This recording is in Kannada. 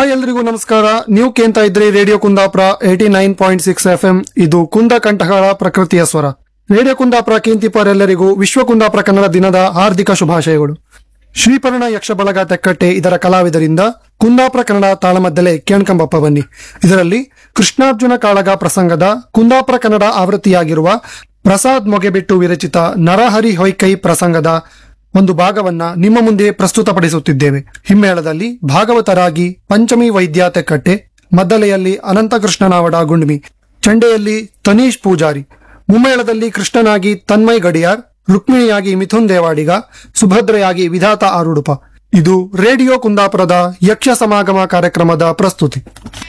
ಹಾಯ್ ಎಲ್ರಿಗೂ ನಮಸ್ಕಾರ ನೀವು ಕೇಳ್ತಾ ಇದ್ರಿ radio Kundapura eighty nine point six F M ಇದು ಕುಂದ ಕಂಠಗಳ ಪ್ರಕೃತಿಯ ಸ್ವರ ರೇಡಿಯೋ ಕುಂದಾಪುರ ಕೇಂತಿಪರೆಲ್ಲರಿಗೂ ವಿಶ್ವ ಕುಂದಾಪುರ ಕನ್ನಡ ದಿನದ ಹಾರ್ದಿಕ ಶುಭಾಶಯಗಳು ಶ್ರೀಪರ್ಣ ಯಕ್ಷ ಬಳಗ ತೆಕ್ಕಟ್ಟೆ ಇದರ ಕಲಾವಿದರಿಂದ ಕುಂದಾಪುರ ಕನ್ನಡ ತಾಳಮದ್ದಲೆ ಕೇಣ್ಕಂಬಪ್ಪ ಬನ್ನಿ ಇದರಲ್ಲಿ ಕೃಷ್ಣಾರ್ಜುನ ಕಾಳಗ ಪ್ರಸಂಗದ ಕುಂದಾಪುರ ಕನ್ನಡ ಆವೃತ್ತಿಯಾಗಿರುವ ಪ್ರಸಾದ್ ಮೊಗೆಬಿಟ್ಟು ವಿರಚಿತ ನರಹರಿ ಹೊಯ್ಕೈ ಪ್ರಸಂಗದ ಒಂದು ಭಾಗವನ್ನ ನಿಮ್ಮ ಮುಂದೆ ಪ್ರಸ್ತುತಪಡಿಸುತ್ತಿದ್ದೇವೆ ಹಿಮ್ಮೇಳದಲ್ಲಿ ಭಾಗವತರಾಗಿ ಪಂಚಮಿ ವೈದ್ಯ ತೆಕ್ಕಟ್ಟೆ ಮದ್ದಲೆಯಲ್ಲಿ ಅನಂತಕೃಷ್ಣನಾವಡ ಗುಂಡ್ಮಿ ಚಂಡೆಯಲ್ಲಿ ತನೀಶ್ ಪೂಜಾರಿ ಮುಮ್ಮೇಳದಲ್ಲಿ ಕೃಷ್ಣನಾಗಿ ತನ್ಮಯ್ ಗಡಿಯಾರ್ ರುಕ್ಮಿಣಿಯಾಗಿ ಮಿಥುನ್ ದೇವಾಡಿಗ ಸುಭದ್ರೆಯಾಗಿ ವಿಧಾತ ಆರುಡುಪ ಇದು ರೇಡಿಯೋ ಕುಂದಾಪುರದ ಯಕ್ಷ ಸಮಾಗಮ ಕಾರ್ಯಕ್ರಮದ ಪ್ರಸ್ತುತಿ